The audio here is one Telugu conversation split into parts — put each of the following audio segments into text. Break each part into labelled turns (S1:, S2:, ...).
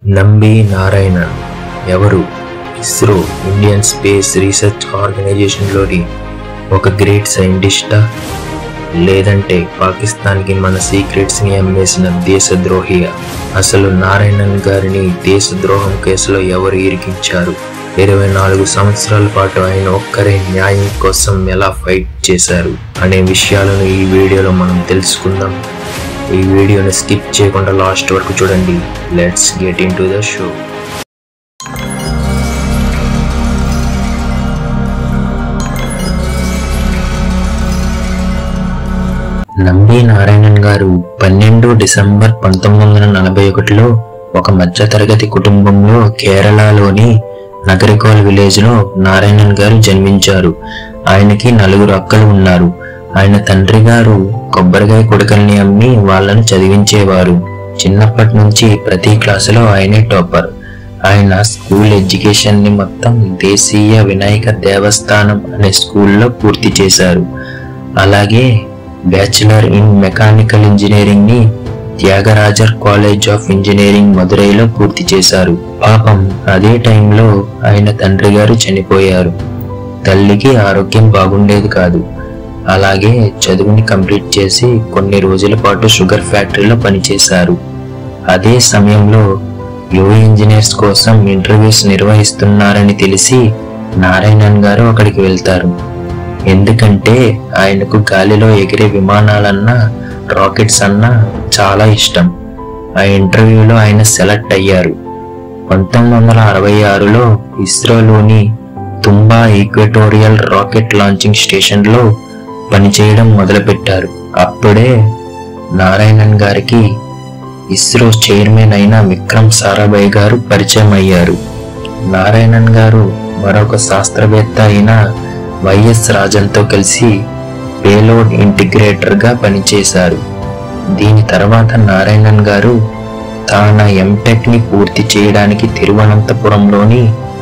S1: నంబి నారాయణన్ ఎవరు ఇస్రో ఇండియన్ స్పేస్ రీసెర్చ్ ఆర్గనైజేషన్లోని ఒక గ్రేట్ సైంటిస్టా లేదంటే పాకిస్తాన్కి మన సీక్రెట్స్ని అమ్మేసిన దేశద్రోహియా అసలు నారాయణన్ గారిని దేశద్రోహం కేసులో ఎవరు ఇరికించారు ఇరవై నాలుగు సంవత్సరాల పాటు ఆయన ఒక్కరే న్యాయం కోసం ఎలా ఫైట్ చేశారు అనే విషయాలను ఈ వీడియోలో మనం తెలుసుకుందాం ఈ వీడియోని స్కిప్ చేయకుండా లాస్ట్ వరకు చూడండి let's get into the show Nambi Narayanan garu పన్నెండు డిసెంబర్ పంతొమ్మిది వందల నలభై ఒకటిలో ఒక మధ్యతరగతి కుటుంబంలో కేరళలోని నగరికోల్ విలేజ్ లో నారాయణన్ గారు జన్మించారు ఆయనకి నలుగురు అక్కలు ఉన్నారు ఆయన తండ్రి గారు కొబ్బరికాయ కొడుకల్ని అమ్మి వాళ్ళను చదివించేవారు చిన్నప్పటి నుంచి ప్రతి క్లాసులో ఆయనే టాపర్ ఆయన స్కూల్ ఎడ్యుకేషన్ ని మొత్తం దేశీయ వినాయక దేవస్థానం అనే స్కూల్లో పూర్తి చేశారు అలాగే బ్యాచిలర్ ఇన్ మెకానికల్ ఇంజనీరింగ్ ని త్యాగరాజర్ కాలేజ్ ఆఫ్ ఇంజనీరింగ్ మదురైలో పూర్తి చేశారు పాపం అదే టైంలో ఆయన తండ్రి గారు చనిపోయారు తల్లికి ఆరోగ్యం బాగుండేది కాదు అలాగే చదువుని కంప్లీట్ చేసి కొన్ని రోజుల పాటు షుగర్ ఫ్యాక్టరీలో పనిచేశారు అదే సమయంలో యువ ఇంజనీర్స్ కోసం ఇంటర్వ్యూస్ నిర్వహిస్తున్నారని తెలిసి నారాయణన్ గారు అక్కడికి వెళ్తారు ఎందుకంటే ఆయనకు గాలిలో ఎగిరే విమానాలన్నా రాకెట్స్ అన్నా చాలా ఇష్టం ఆ ఇంటర్వ్యూలో ఆయన సెలెక్ట్ అయ్యారు పంతొమ్మిది వందల అరవై ఆరులో ఇస్రోలోని తుంబా ఈక్వెటోరియల్ రాకెట్ లాంచింగ్ స్టేషన్లో పనిచేయడం మొదలుపెట్టారు అప్పుడే నారాయణన్ గారికి ఇస్రో చైర్మన్ అయిన విక్రమ్ సారాభాయ్ గారు పరిచయం అయ్యారు నారాయణన్ గారు మరొక శాస్త్రవేత్త అయిన వైఎస్ రాజన్తో కలిసి పేలోడ్ ఇంటిగ్రేటర్ గా పనిచేశారు దీని తర్వాత నారాయణన్ గారు తన ఎంటెక్ ని పూర్తి చేయడానికి తిరువనంతపురంలోని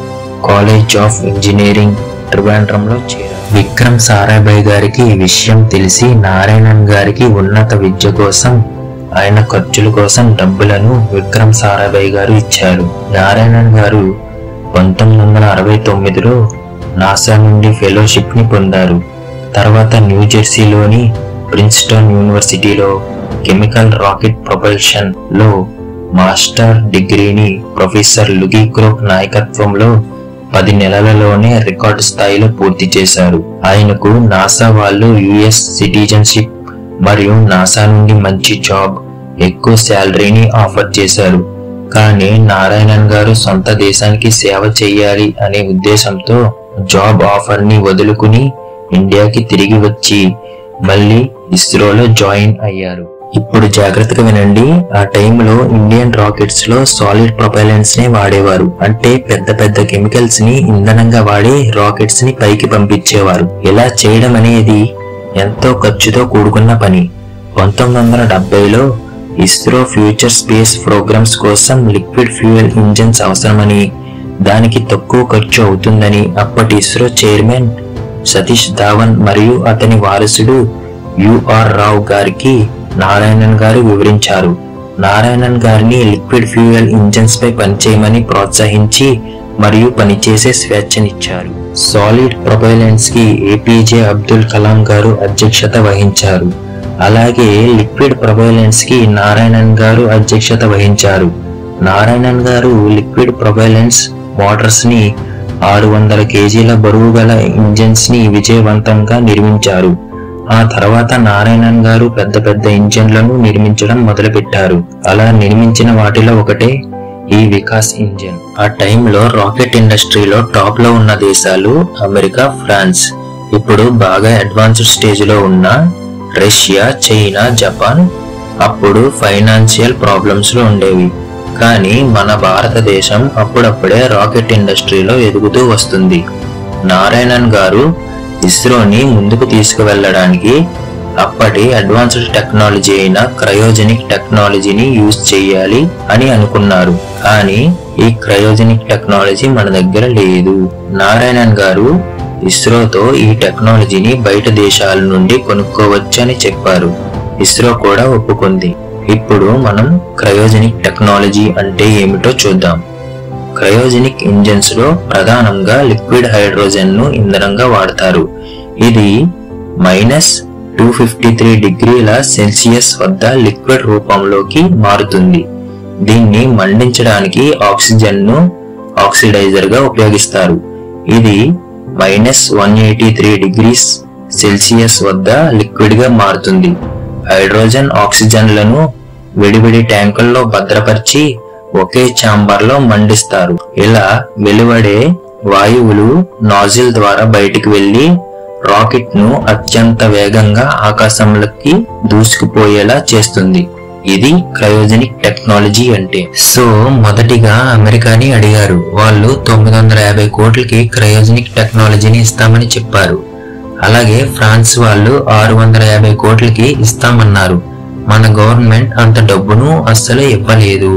S1: కాలేజ్ ఆఫ్ ఇంజనీరింగ్ త్రివేంద్రంలో చేరారు విక్రమ్ సారాభాయ్ గారికి ఈ విషయం తెలిసి నారాయణన్ గారికి ఉన్నత విద్య కోసం ఆయన ఖర్చుల కోసం డబ్బులను విక్రమ్ సారాభాయ్ గారు ఇచ్చారు నారాయణన్ గారు పంతొమ్మిది వందల అరవై తొమ్మిదిలో నాసా నుండి ఫెలోషిప్ ని పొందారు తర్వాత న్యూజెర్సీలోని ప్రిన్స్టన్ యూనివర్సిటీలో కెమికల్ రాకెట్ ప్రొపల్షన్ లో మాస్టర్ డిగ్రీని ప్రొఫెసర్ లుగి క్రోక్ నాయకత్వంలో పది నెలలలోనే రికార్డు స్థాయిలో పూర్తి చేశారు ఆయనకు నాసా వాళ్ళు యుఎస్ సిటిజన్షిప్ మరియు నాసా నుండి మంచి జాబ్ ఎక్కువ శాలరీని ఆఫర్ చేశారు కానీ నారాయణన్ గారు సొంత దేశానికి సేవ చేయాలి అనే ఉద్దేశంతో జాబ్ ఆఫర్ ని వదులుకుని ఇండియాకి తిరిగి వచ్చి మళ్ళీ ఇస్రోలో జాయిన్ అయ్యారు ఇప్పుడు జాగ్రత్తగా వినండి ఆ టైంలో ఇండియన్ రాకెట్స్ లో సాలిడ్ ప్రొపైలెంట్స్ నే వాడేవారు అంటే పెద్ద పెద్ద కెమికల్స్ ని ఇంధనంగా వాడి రాకెట్స్ ని పైకి పంపించేవారు ఇలా చేయడం అనేది ఎంతో ఖర్చుతో కూడుకున్న పని పంతొమ్మిది వందల డెబ్బైలో ఇస్రో ఫ్యూచర్ స్పేస్ ప్రోగ్రామ్స్ కోసం లిక్విడ్ ఫ్యూయల్ ఇంజిన్స్ అవసరమని దానికి తక్కువ ఖర్చు అవుతుందని అప్పటి ఇస్రో చైర్మన్ సతీష్ ధావన్ మరియు అతని వారసుడు యుఆర్ రావు గారికి నారాయణన్ గారు వివరించారు నారాయణన్ గారిని లిక్విడ్ ఫ్యూయల్ ఇంజిన్స్ పై పనిచేయమని ప్రోత్సహించి మరియు పనిచేసే స్వేచ్ఛనిచ్చారు సాలిడ్ ప్రొపైలెంట్స్ కి ఏపీజే అబ్దుల్ కలాం గారు అధ్యక్షత వహించారు అలాగే లిక్విడ్ ప్రొపైలెంట్స్ కి నారాయణన్ గారు అధ్యక్షత వహించారు నారాయణన్ గారు లిక్విడ్ ప్రొపైలెంట్స్ మోటార్స్ ని ఆరు వందల కేజీల బరువు గల ఇంజిన్స్ ని విజయవంతంగా నిర్మించారు ఆ తర్వాత నారాయణన్ గారు పెద్ద పెద్ద ఇంజిన్లను నిర్మించడం మొదలుపెట్టారు అలా నిర్మించిన వాటిలో ఒకటే ఈ వికాస్ ఇంజిన్ ఆ టైంలో రాకెట్ ఇండస్ట్రీలో టాప్ లో ఉన్న దేశాలు అమెరికా ఫ్రాన్స్ ఇప్పుడు బాగా అడ్వాన్స్డ్ స్టేజ్ లో ఉన్న రష్యా చైనా జపాన్ అప్పుడు ఫైనాన్షియల్ ప్రాబ్లమ్స్ లో ఉండేవి కానీ మన భారతదేశం అప్పుడప్పుడే రాకెట్ ఇండస్ట్రీలో ఎదుగుతూ వస్తుంది నారాయణన్ గారు ఇస్రోని ముందుకు తీసుకువెళ్ళడానికి అప్పటి అడ్వాన్స్డ్ టెక్నాలజీ అయిన క్రయోజెనిక్ టెక్నాలజీని యూజ్ చేయాలి అని అనుకున్నారు కానీ ఈ క్రయోజెనిక్ టెక్నాలజీ మన దగ్గర లేదు నారాయణన్ గారు ఇస్రోతో ఈ టెక్నాలజీని బయట దేశాల నుండి కొనుక్కోవచ్చు అని చెప్పారు ఇస్రో కూడా ఒప్పుకుంది ఇప్పుడు మనం క్రయోజెనిక్ టెక్నాలజీ అంటే ఏమిటో చూద్దాం క్రయోజెనిక్ ఇంజిన్స్ లో ప్రధానంగా లిక్విడ్ హైడ్రోజన్ ను ఇంధనంగా వాడతారు ఇది మైనస్ టూ ఫిఫ్టీ త్రీ డిగ్రీల సెల్సియస్ వద్ద లిక్విడ్ రూపంలోకి మారుతుంది దీన్ని మండించడానికి ఆక్సిజన్ ను ఆక్సిడైజర్ గా ఉపయోగిస్తారు ఇది minus one eighty three degrees Celsius వద్ద లిక్విడ్ గా మారుతుంది హైడ్రోజన్ ఆక్సిజన్లను విడివిడి ట్యాంకుల్లో భద్రపరిచి ఒకే ఛాంబర్ లో మండిస్తారు ఇలా వెలువడే వాయువులు నాజిల్ ద్వారా బయటికి వెళ్లి రాకెట్ ను అత్యంత వేగంగా ఆకాశంలోకి దూసుకుపోయేలా చేస్తుంది ఇది క్రయోజెనిక్ టెక్నాలజీ అంటే సో మొదటిగా అమెరికాని అడిగారు వాళ్ళు తొమ్మిది వందల యాభై కోట్లకి క్రయోజెనిక్ టెక్నాలజీని ఇస్తామని చెప్పారు అలాగే ఫ్రాన్స్ వాళ్ళు ఆరు వందల యాభై కోట్లకి ఇస్తామన్నారు మన గవర్నమెంట్ అంత డబ్బును అస్సలు ఇవ్వలేదు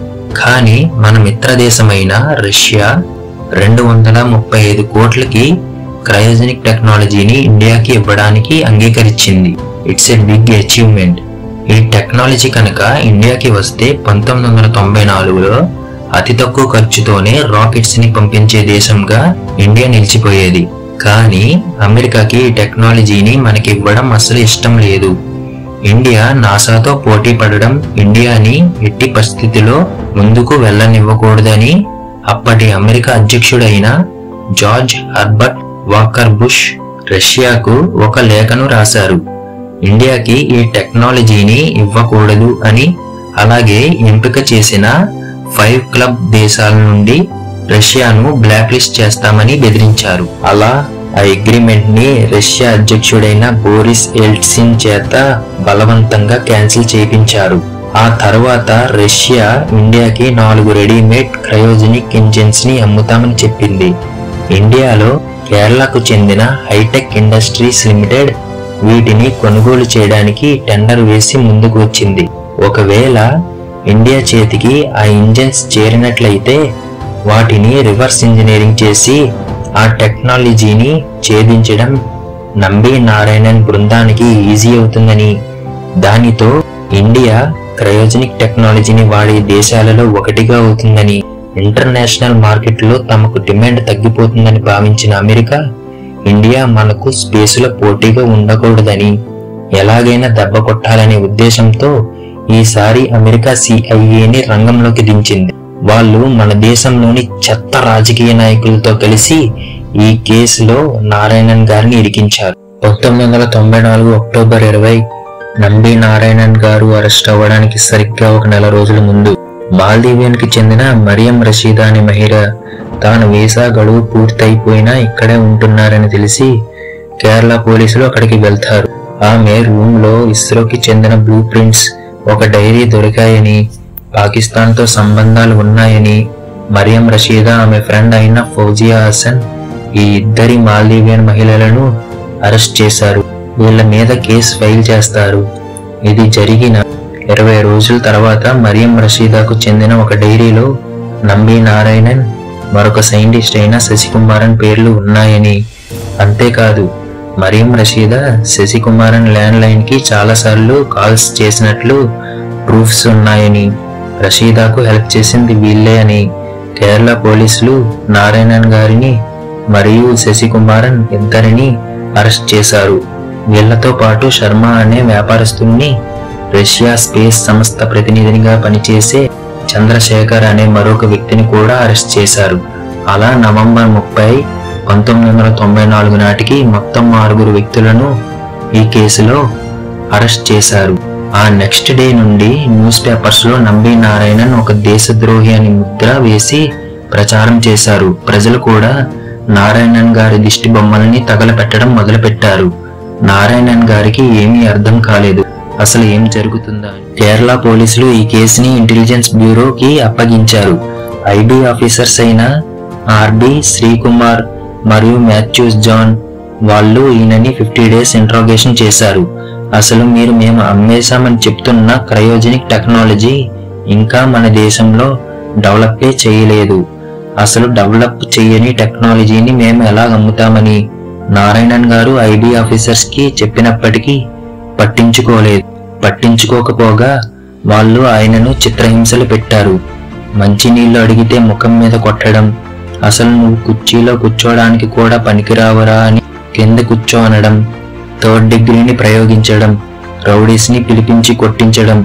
S1: కానీ మన మిత్ర దేశమైన రష్యా రెండు వందల ముప్పై ఐదు కోట్లకి క్రయోజెనిక్ టెక్నాలజీని ఇండియాకి ఇవ్వడానికి అంగీకరించింది ఇట్స్ ఎ బిగ్ అచీవ్మెంట్ ఈ టెక్నాలజీ కనుక ఇండియాకి వస్తే పంతొమ్మిది వందల తొంభై నాలుగులో అతి తక్కువ ఖర్చుతోనే రాకెట్స్ ని పంపించే దేశంగా ఇండియా నిలిచిపోయేది కానీ అమెరికాకి ఈ టెక్నాలజీని మనకి ఇవ్వడం అసలు ఇష్టం లేదు ఇండియా నాసాతో పోటీ పడడం ఇండియాని ఎట్టి పరిస్థితిలో ముందుకు వెళ్ళనివ్వకూడదని అప్పటి అమెరికా అధ్యక్షుడైన జార్జ్ హర్బర్ట్ వాకర్ బుష్ రష్యాకు ఒక లేఖను రాశారు ఇండియాకి ఈ టెక్నాలజీని ఇవ్వకూడదు అని అలాగే ఎంపిక చేసిన ఫైవ్ క్లబ్ దేశాల నుండి రష్యాను బ్లాక్ లిస్ట్ చేస్తామని బెదిరించారు అలా ఆ అగ్రిమెంట్ ని రష్యా అధ్యక్షుడైన బోరిస్ ఎల్ట్సిన్ చేత బలవంతంగా క్యాన్సిల్ చేయించారు ఆ తర్వాత రష్యా ఇండియాకి నాలుగు రెడీమేడ్ క్రయోజెనిక్ ఇంజిన్స్ ని అమ్ముతామని చెప్పింది ఇండియాలో కేరళకు చెందిన హైటెక్ ఇండస్ట్రీస్ లిమిటెడ్ వీటిని కొనుగోలు చేయడానికి టెండర్ వేసి ముందుకు వచ్చింది ఒకవేళ ఇండియా చేతికి ఆ ఇంజిన్స్ చేరినట్లయితే వాటిని రివర్స్ ఇంజనీరింగ్ చేసి ఆ టెక్నాలజీని ఛేదించడం నంబి నారాయణన్ బృందానికి ఈజీ అవుతుందని దానితో ఇండియా క్రయోజనిక్ టెక్నాలజీని వాడే దేశాలలో ఒకటిగా అవుతుందని ఇంటర్నేషనల్ మార్కెట్లో తమకు డిమాండ్ తగ్గిపోతుందని భావించిన అమెరికా ఇండియా మనకు స్పేసులో పోటీగా ఉండకూడదని ఎలాగైనా దెబ్బ కొట్టాలనే ఉద్దేశంతో ఈసారి అమెరికా సిఐఏని రంగంలోకి దించింది వాళ్ళు మన దేశంలోని చెత్త రాజకీయ నాయకులతో కలిసి ఈ కేసులో నారాయణన్ గారిని ఇరికించారు పంతొమ్మిది వందల తొంభై నాలుగు అక్టోబర్ ఇరవై నంబి నారాయణన్ గారు అరెస్ట్ అవ్వడానికి సరిగ్గా ఒక నెల రోజుల ముందు మాల్దీవియన్కి చెందిన మరియం రషీదా అనే మహిళ తాను వీసా గడువు పూర్తయిపోయినా ఇక్కడే ఉంటున్నారని తెలిసి కేరళ పోలీసులు అక్కడికి వెళ్తారు ఆమె రూమ్ లో ఇస్రోకి చెందిన బ్లూ ప్రింట్స్ ఒక డైరీ దొరికాయని పాకిస్తాన్ తో సంబంధాలు ఉన్నాయని మరియం రషీదా ఆమె ఫ్రెండ్ అయిన ఫౌజియా హసన్ ఈ ఇద్దరి మాల్దీవియన్ మహిళలను అరెస్ట్ చేశారు వీళ్ళ మీద కేసు ఫైల్ చేస్తారు ఇది జరిగిన ఇరవై రోజుల తర్వాత మరియం రషీదాకు చెందిన ఒక డైరీలో నంబి నారాయణన్ మరొక సైంటిస్ట్ అయిన శశికుమారన్ పేర్లు ఉన్నాయని అంతేకాదు మరియం రషీదా శశికుమారన్ ల్యాండ్ లైన్ కి చాలాసార్లు కాల్స్ చేసినట్లు ప్రూఫ్స్ ఉన్నాయని రషీదాకు హెల్ప్ చేసింది వీళ్ళే అని కేరళ పోలీసులు నారాయణన్ గారిని మరియు శశికుమారన్ ఇద్దరిని అరెస్ట్ చేశారు వీళ్లతో పాటు శర్మ అనే వ్యాపారస్తుల్ని రష్యా స్పేస్ సంస్థ ప్రతినిధినిగా పనిచేసే చంద్రశేఖర్ అనే మరొక వ్యక్తిని కూడా అరెస్ట్ చేశారు అలా నవంబర్ ముప్పై పంతొమ్మిది వందల తొంభై నాలుగు నాటికి మొత్తం ఆరుగురు వ్యక్తులను ఈ కేసులో అరెస్ట్ చేశారు ఆ నెక్స్ట్ డే నుండి న్యూస్ పేపర్స్ లో నంబి నారాయణన్ ఒక దేశద్రోహి అని ముద్ర వేసి ప్రచారం చేశారు ప్రజలు కూడా నారాయణన్ గారి దిష్టి బొమ్మల్ని తగలపెట్టడం మొదలుపెట్టారు నారాయణన్ గారికి ఏమీ అర్థం కాలేదు అసలు ఏం జరుగుతుందా అని. కేరళ పోలీసులు ఈ కేసుని ఇంటెలిజెన్స్ బ్యూరోకి అప్పగించారు ఐబీ ఆఫీసర్స్ అయిన ఆర్బి శ్రీకుమార్ మరియు మాథ్యూస్ జాన్ వాళ్ళు ఈయనని ఫిఫ్టీ డేస్ ఇంట్రాగేషన్ చేశారు అసలు మీరు మేము అమ్మేశామని చెప్తున్న క్రయోజనిక్ టెక్నాలజీ ఇంకా మన దేశంలో డెవలపే చేయలేదు అసలు డెవలప్ చేయని టెక్నాలజీని మేము ఎలా అమ్ముతామని నారాయణన్ గారు ఐబీ ఆఫీసర్స్ కి చెప్పినప్పటికీ పట్టించుకోలేదు పట్టించుకోకపోగా వాళ్ళు ఆయనను చిత్రహింసలు పెట్టారు మంచినీళ్లు అడిగితే ముఖం మీద కొట్టడం అసలు నువ్వు కుర్చీలో కూర్చోడానికి కూడా పనికిరావరా అని కింద కూర్చో అనడం థర్డ్ డిగ్రీని ప్రయోగించడం రౌడీస్ని పిలిపించి కొట్టించడం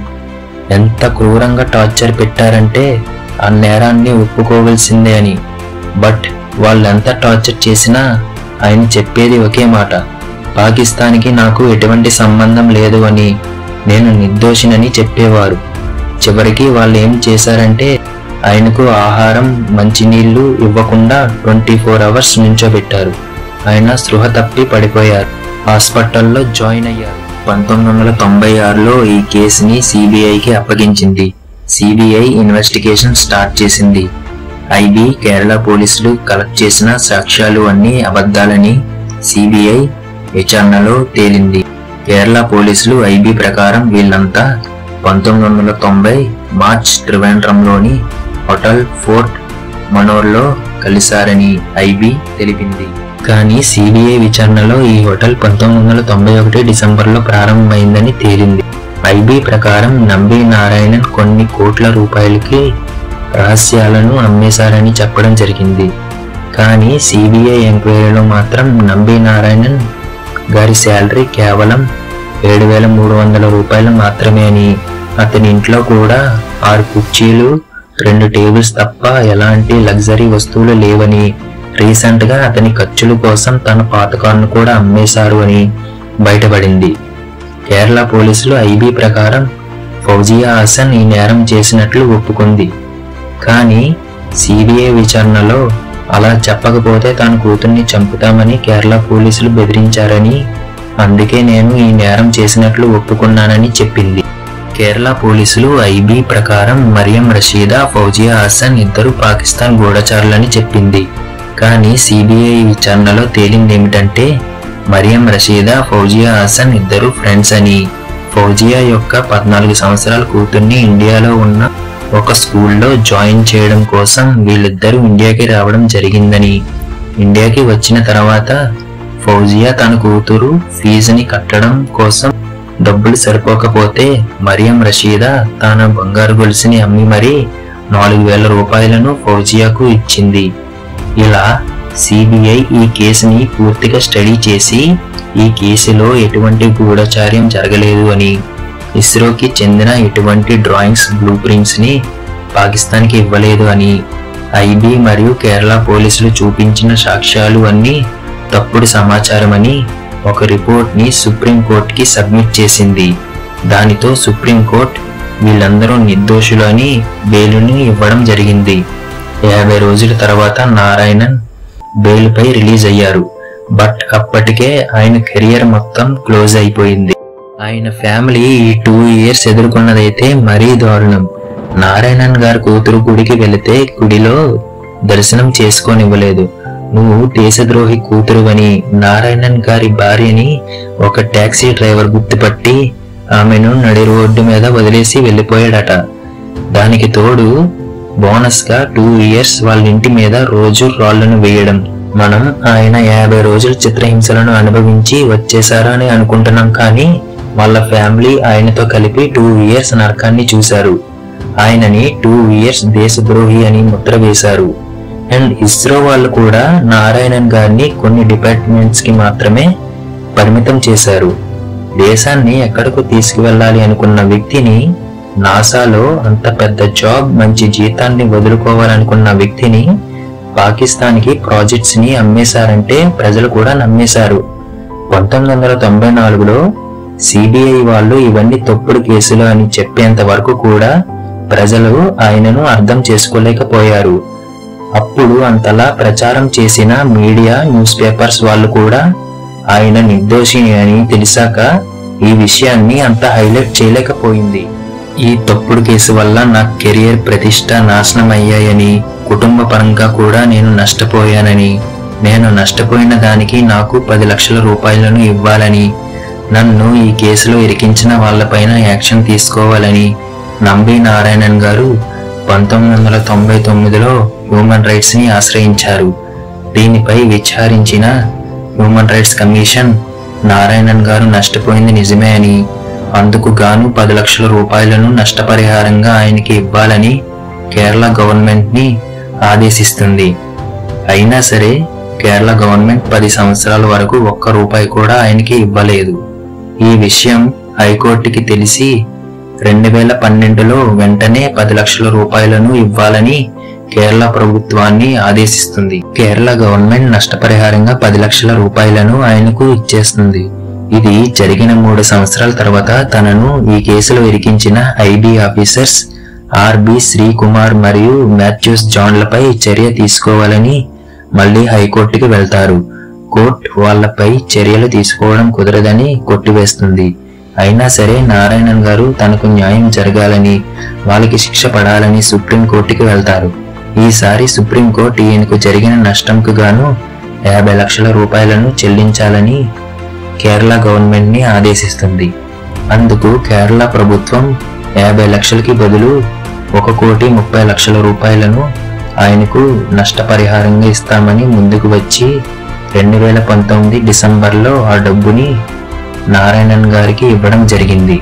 S1: ఎంత క్రూరంగా టార్చర్ పెట్టారంటే ఆ నేరాన్ని ఒప్పుకోవలసిందే అని బట్ వాళ్ళెంత టార్చర్ చేసినా ఆయన చెప్పేది ఒకే మాట పాకిస్తాన్కి నాకు ఎటువంటి సంబంధం లేదు అని నేను నిర్దోషినని చెప్పేవారు చివరికి వాళ్ళు ఏం చేశారంటే ఆయనకు ఆహారం మంచినీళ్లు ఇవ్వకుండా ట్వంటీ ఫోర్ అవర్స్ నుంచోబెట్టారు ఆయన స్పృహ తప్పి పడిపోయారు హాస్పిటల్లో జాయిన్ అయ్యారు పంతొమ్మిది వందల తొంభై ఆరులో ఈ కేసుని సిబిఐకి అప్పగించింది సిబిఐ ఇన్వెస్టిగేషన్ స్టార్ట్ చేసింది ఐబీ కేరళ పోలీసులు కలెక్ట్ చేసిన సాక్ష్యాలు అన్ని అబద్ధాలని సిబిఐ విచారణలో తేలింది కేరళ పోలీసులు ఐబీ ప్రకారం వీళ్ళంతా పంతొమ్మిది వందల తొంభై మార్చ్ త్రివేంద్రంలోని హోటల్ ఫోర్ట్ మనోర్లో కలిశారని ఐబీ తెలిపింది కానీ సిబిఐ విచారణలో ఈ హోటల్ పంతొమ్మిది వందల తొంభై ఒకటి డిసెంబర్లో ప్రారంభమైందని తేలింది ఐబీ ప్రకారం నంబి నారాయణన్ కొన్ని కోట్ల రూపాయలకి రహస్యాలను అమ్మేశారని చెప్పడం జరిగింది కానీ సిబిఐ ఎంక్వైరీలో మాత్రం నంబి నారాయణన్ గారి శాలరీ కేవలం ఏడు వేల మూడు వందల రూపాయలు మాత్రమే అని అతని ఇంట్లో కూడా ఆరు కుర్చీలు రెండు టేబుల్స్ తప్ప ఎలాంటి లగ్జరీ వస్తువులు లేవని రీసెంట్ గా అతని ఖర్చుల కోసం తన పాత కారును కూడా అమ్మేశారు అని బయటపడింది కేరళ పోలీసులు ఐబీ ప్రకారం ఫౌజియా హసన్ ఈ నేరం చేసినట్లు ఒప్పుకుంది కానీ సిబిఐ విచారణలో అలా చెప్పకపోతే తన కూతుర్ని చంపుతామని కేరళ పోలీసులు బెదిరించారని అందుకే నేను ఈ నేరం చేసినట్లు ఒప్పుకున్నానని చెప్పింది కేరళ పోలీసులు ఐబీ ప్రకారం మరియం రషీదా ఫౌజియా హసన్ ఇద్దరు పాకిస్తాన్ గూఢచారులని చెప్పింది కానీ సిబిఐ విచారణలో తేలింది ఏమిటంటే మరియం రషీదా ఫౌజియా హసన్ ఇద్దరు ఫ్రెండ్స్ అని ఫౌజియా యొక్క పద్నాలుగు సంవత్సరాల కూతుర్ని ఇండియాలో ఉన్న ఒక స్కూల్లో జాయిన్ చేయడం కోసం వీళ్ళిద్దరూ ఇండియాకి రావడం జరిగిందని ఇండియాకి వచ్చిన తర్వాత ఫౌజియా తన కూతురు ఫీజుని కట్టడం కోసం డబ్బులు సరిపోకపోతే మరియం రషీదా తన బంగారు గొలుసుని అమ్మి మరీ నాలుగు వేల రూపాయలను ఫౌజియాకు ఇచ్చింది ఇలా సిబిఐ ఈ కేసుని పూర్తిగా స్టడీ చేసి ఈ కేసులో ఎటువంటి గూఢచార్యం జరగలేదు అని ఇస్రోకి చెందిన ఎటువంటి డ్రాయింగ్స్ బ్లూ ప్రింట్స్ ని పాకిస్తాన్కి ఇవ్వలేదు అని ఐబీ మరియు కేరళ పోలీసులు చూపించిన సాక్ష్యాలు అన్ని తప్పుడు సమాచారం అని ఒక రిపోర్ట్ ని సుప్రీంకోర్టుకి సబ్మిట్ చేసింది దానితో సుప్రీంకోర్టు వీళ్ళందరూ నిర్దోషులు అని బెయిలుని ఇవ్వడం జరిగింది యాభై రోజుల తర్వాత నారాయణన్ బెయిల్పై రిలీజ్ అయ్యారు బట్ అప్పటికే ఆయన కెరియర్ మొత్తం క్లోజ్ అయిపోయింది ఆయన ఫ్యామిలీ ఈ టూ ఇయర్స్ ఎదుర్కొన్నదైతే మరీ దారుణం నారాయణన్ గారి కూతురు గుడికి వెళితే గుడిలో దర్శనం చేసుకోనివ్వలేదు నువ్వు దేశద్రోహి కూతురువని నారాయణన్ గారి భార్యని ఒక టాక్సీ డ్రైవర్ గుర్తుపట్టి ఆమెను నడి రోడ్డు మీద వదిలేసి వెళ్ళిపోయాడట దానికి తోడు బోనస్ గా టూ ఇయర్స్ వాళ్ళ ఇంటి మీద రోజు రాళ్లను వేయడం మనం ఆయన యాభై రోజుల చిత్రహింసలను అనుభవించి వచ్చేసారా అని అనుకుంటున్నాం కానీ వాళ్ళ ఫ్యామిలీ ఆయనతో కలిపి టూ ఇయర్స్ నరకాన్ని చూశారు ఆయనని టూ ఇయర్స్ దేశద్రోహి అని ముద్ర వేశారు అండ్ ఇస్రో వాళ్ళు కూడా నారాయణన్ గారిని కొన్ని డిపార్ట్మెంట్స్ కి మాత్రమే పరిమితం చేశారు దేశాన్ని ఎక్కడకు తీసుకువెళ్ళాలి అనుకున్న వ్యక్తిని నాసాలో అంత పెద్ద జాబ్ మంచి జీతాన్ని వదులుకోవాలనుకున్న వ్యక్తిని పాకిస్తాన్కి ప్రాజెక్ట్స్ ని అమ్మేశారంటే ప్రజలు కూడా నమ్మేశారు పంతొమ్మిది వందల తొంభై నాలుగులో సిబిఐ వాళ్ళు ఇవన్నీ తప్పుడు కేసులు అని చెప్పేంత వరకు కూడా ప్రజలు ఆయనను అర్థం చేసుకోలేకపోయారు అప్పుడు అంతలా ప్రచారం చేసిన మీడియా న్యూస్ పేపర్స్ వాళ్ళు కూడా ఆయన నిర్దోషిని అని తెలిసాక ఈ విషయాన్ని అంత హైలైట్ చేయలేకపోయింది ఈ తప్పుడు కేసు వల్ల నా కెరియర్ ప్రతిష్ట నాశనం అయ్యాయని కుటుంబ పరంగా కూడా నేను నష్టపోయానని నేను నష్టపోయిన దానికి నాకు పది లక్షల రూపాయలను ఇవ్వాలని నన్ను ఈ కేసులో ఇరికించిన వాళ్ళపైన యాక్షన్ తీసుకోవాలని నంబి నారాయణన్ గారు పంతొమ్మిది వందల తొంభై తొమ్మిదిలో హ్యూమన్ రైట్స్ ని ఆశ్రయించారు దీనిపై విచారించిన హ్యూమన్ రైట్స్ కమిషన్ నారాయణన్ గారు నష్టపోయింది నిజమే అని అందుకు గాను పది లక్షల రూపాయలను నష్టపరిహారంగా ఆయనకి ఇవ్వాలని కేరళ గవర్నమెంట్ ని ఆదేశిస్తుంది అయినా సరే కేరళ గవర్నమెంట్ పది సంవత్సరాల వరకు ఒక్క రూపాయి కూడా ఆయనకి ఇవ్వలేదు ఈ విషయం హైకోర్టుకి తెలిసి రెండు వేల పన్నెండులో వెంటనే పది లక్షల రూపాయలను ఇవ్వాలని కేరళ ప్రభుత్వాన్ని ఆదేశిస్తుంది కేరళ గవర్నమెంట్ నష్టపరిహారంగా పది లక్షల రూపాయలను ఆయనకు ఇచ్చేస్తుంది ఇది జరిగిన మూడు సంవత్సరాల తర్వాత తనను ఈ కేసులో ఇరికించిన ఐబీ ఆఫీసర్స్ ఆర్బి శ్రీకుమార్ మరియు మాథ్యూస్ జాన్లపై చర్య తీసుకోవాలని మళ్ళీ హైకోర్టుకి వెళ్తారు కోర్టు వాళ్లపై చర్యలు తీసుకోవడం కుదరదని కొట్టివేస్తుంది అయినా సరే నారాయణన్ గారు తనకు న్యాయం జరగాలని వాళ్ళకి శిక్ష పడాలని సుప్రీంకోర్టుకి వెళ్తారు ఈసారి సుప్రీంకోర్టు ఈయనకు జరిగిన నష్టంకు గాను యాభై లక్షల రూపాయలను చెల్లించాలని కేరళ గవర్నమెంట్ ని ఆదేశిస్తుంది అందుకు కేరళ ప్రభుత్వం యాభై లక్షలకి బదులు ఒక కోటి ముప్పై లక్షల రూపాయలను ఆయనకు నష్టపరిహారంగా ఇస్తామని ముందుకు వచ్చి రెండు వేల పంతొమ్మిది డిసెంబర్లో ఆ డబ్బుని నారాయణన్ గారికి ఇవ్వడం జరిగింది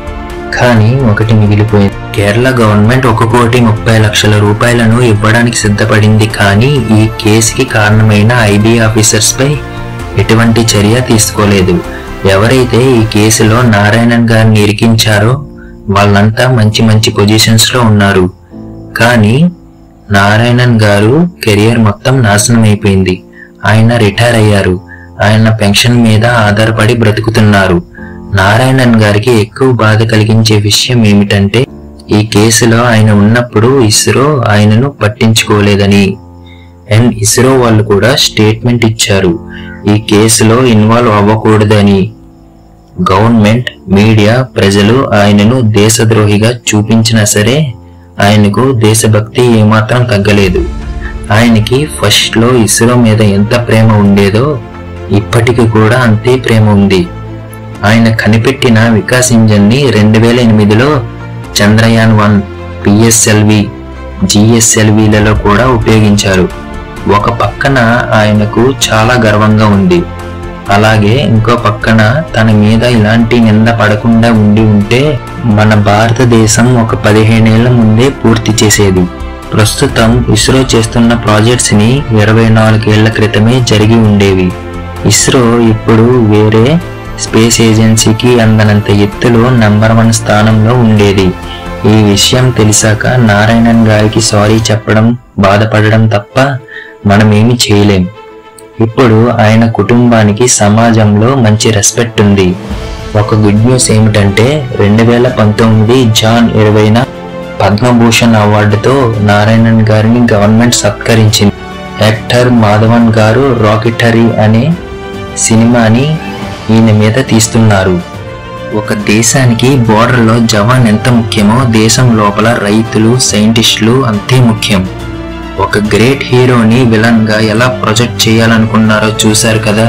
S1: కానీ ఒకటి మిగిలిపోయింది కేరళ గవర్నమెంట్ ఒక కోటి ముప్పై లక్షల రూపాయలను ఇవ్వడానికి సిద్ధపడింది కానీ ఈ కేసుకి కారణమైన ఐబీ ఆఫీసర్స్ పై ఎటువంటి చర్య తీసుకోలేదు ఎవరైతే ఈ కేసులో నారాయణన్ గారిని ఇరికించారో వాళ్ళంతా మంచి మంచి పొజిషన్స్ లో ఉన్నారు కానీ నారాయణన్ గారు కెరియర్ మొత్తం నాశనం అయిపోయింది ఆయన రిటైర్ అయ్యారు ఆయన పెన్షన్ మీద ఆధారపడి బ్రతుకుతున్నారు నారాయణన్ గారికి ఎక్కువ బాధ కలిగించే విషయం ఏమిటంటే ఈ కేసులో ఆయన ఉన్నప్పుడు ఇస్రో ఆయనను పట్టించుకోలేదని అండ్ ఇస్రో వాళ్ళు కూడా స్టేట్మెంట్ ఇచ్చారు ఈ కేసులో ఇన్వాల్వ్ అవ్వకూడదని గవర్నమెంట్ మీడియా ప్రజలు ఆయనను దేశద్రోహిగా చూపించినా సరే ఆయనకు దేశభక్తి ఏమాత్రం తగ్గలేదు ఆయనకి ఫస్ట్ లో ఇస్రో మీద ఎంత ప్రేమ ఉండేదో ఇప్పటికి కూడా అంతే ప్రేమ ఉంది ఆయన కనిపెట్టిన వికాస్ ఇంజన్ ని రెండు వేల ఎనిమిదిలో చంద్రయాన్ వన్ పిఎస్ఎల్వి జిఎస్ఎల్విలలో కూడా ఉపయోగించారు ఒక పక్కన ఆయనకు చాలా గర్వంగా ఉంది అలాగే ఇంకో పక్కన తన మీద ఇలాంటి నింద పడకుండా ఉండి ఉంటే మన భారతదేశం ఒక పదిహేనేళ్ల ముందే పూర్తి చేసేది ప్రస్తుతం ఇస్రో చేస్తున్న ప్రాజెక్ట్స్ ని ఇరవై నాలుగేళ్ల క్రితమే జరిగి ఉండేవి ఇస్రో ఇప్పుడు వేరే స్పేస్ ఏజెన్సీకి అందనంత ఎత్తులో నంబర్ వన్ స్థానంలో ఉండేది ఈ విషయం తెలిసాక నారాయణన్ గారికి సారీ చెప్పడం బాధపడడం తప్ప మనమేమి చేయలేం ఇప్పుడు ఆయన కుటుంబానికి సమాజంలో మంచి రెస్పెక్ట్ ఉంది ఒక గుడ్ న్యూస్ ఏమిటంటే రెండు వేల పంతొమ్మిది జాన్ ఇరవైన పద్మభూషణ్ అవార్డుతో నారాయణన్ గారిని గవర్నమెంట్ సత్కరించింది యాక్టర్ మాధవన్ గారు రాకెటరీ అనే సినిమాని ఈయన మీద తీస్తున్నారు ఒక దేశానికి బోర్డర్లో జవాన్ ఎంత ముఖ్యమో దేశం లోపల రైతులు సైంటిస్టులు అంతే ముఖ్యం ఒక గ్రేట్ హీరోని విలన్ గా ఎలా ప్రొజెక్ట్ చేయాలనుకున్నారో చూశారు కదా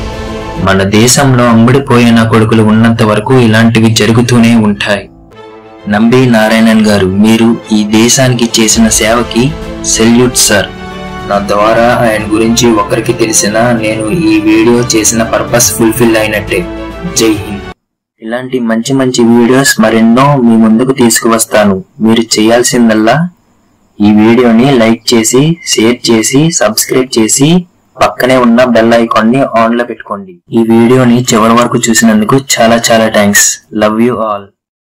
S1: మన దేశంలో అమ్ముడిపోయిన కొడుకులు ఉన్నంత వరకు ఇలాంటివి జరుగుతూనే ఉంటాయి నంబి నారాయణన్ గారు మీరు ఈ దేశానికి చేసిన సేవకి సెల్యూట్ సార్ నా ద్వారా ఆయన గురించి ఒకరికి తెలిసినా నేను ఈ వీడియో చేసిన పర్పస్ ఫుల్ఫిల్ అయినట్టే జై హింద్ ఇలాంటి మంచి మంచి వీడియోస్ మరెన్నో మీ ముందుకు తీసుకువస్తాను మీరు చేయాల్సిందల్లా ఈ వీడియోని లైక్ చేసి షేర్ చేసి సబ్స్క్రైబ్ చేసి పక్కనే ఉన్న బెల్ ఐకాన్ ని ఆన్ లో పెట్టుకోండి ఈ వీడియోని చివరి వరకు చూసినందుకు చాలా చాలా థ్యాంక్స్ లవ్ యూ ఆల్